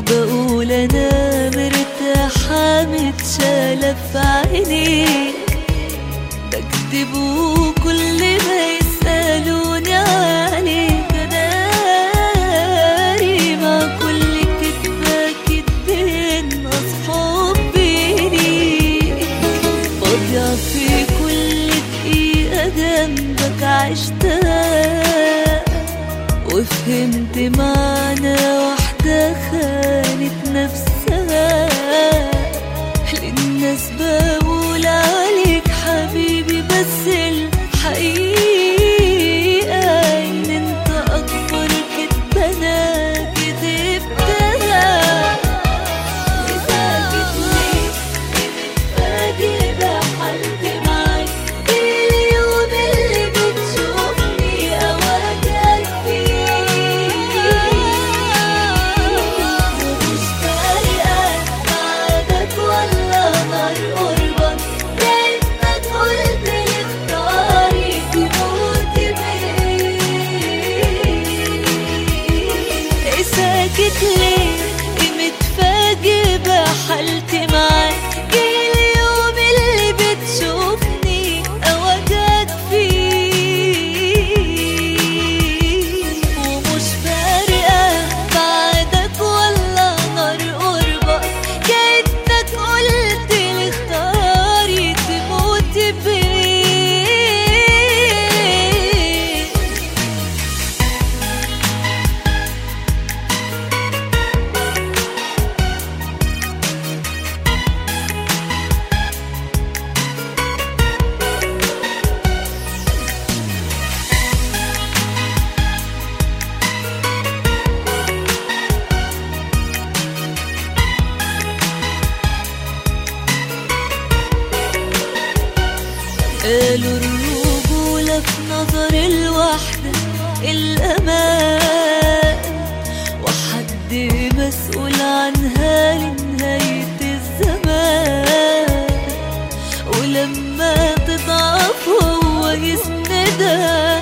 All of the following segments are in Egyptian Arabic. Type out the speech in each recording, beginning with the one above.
بقول انا مرتاحة متشالة في عينيك بكتب وكل ما يسألوني عليك داري مع كل كدبة كدبين أصحاب بيني بضيع في كل دقيقة جنبك عشتها وفهمت معنى واحدة خانت نفسها للناس بقول عليك حبيبي بس الحقيقة إن أنت أكبر كدبة أنا كدبتها وساكت ليه متفاجئة حالتي معاك اليوم اللي بتشوفني أواجهك فيه ومش فارقة بعدك ولا نار قربك لأنك قلت لي اختاري تموتي بيه ساكت ليه متفاجئ بحالتي معاك جه اليوم اللي بتشوفني أواجهك فيه ومش فارقة بعدك ولا نار قربك كأنك قلت لي اختاري تموتي بيه قالوا الرجولة في نظر الواحدة الأمان وحد مسؤول عنها لنهاية الزمان ولما تضعف هو يسندها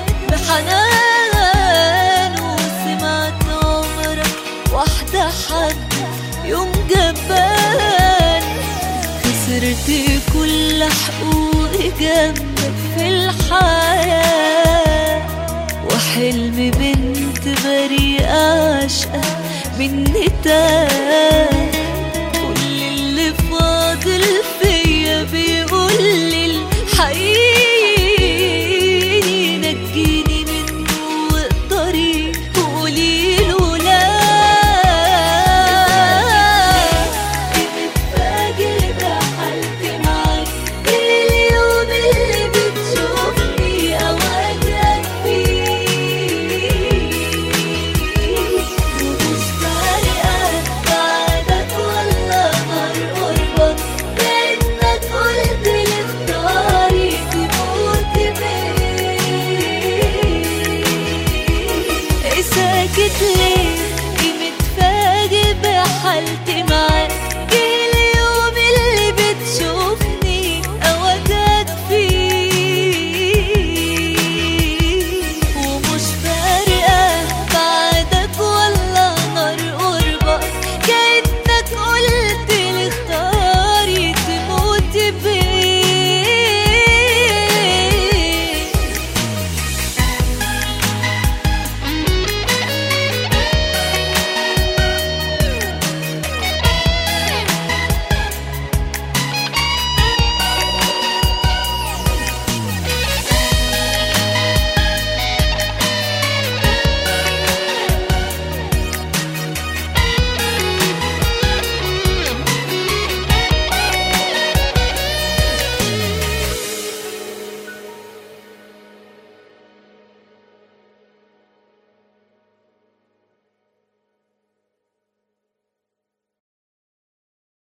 بحنان وسمعت عمرك واحدة حد يوم جبان خسرت كل حقوقي جنبك في الحياة وحلم بنت بريئة عاشقة مني تاه كل اللي فاضل فيا بيقول لي الحقيقي نجيني منه واقدري قولي له لا متفاجئ بحالتي معاك اليوم اللي بتشوفني أواجهك فيه ومش فارقة بعدك ولا نار قربك لأنك قلت لي اختاري تموتي بيه ساكت ليه متفاجئ بحالتي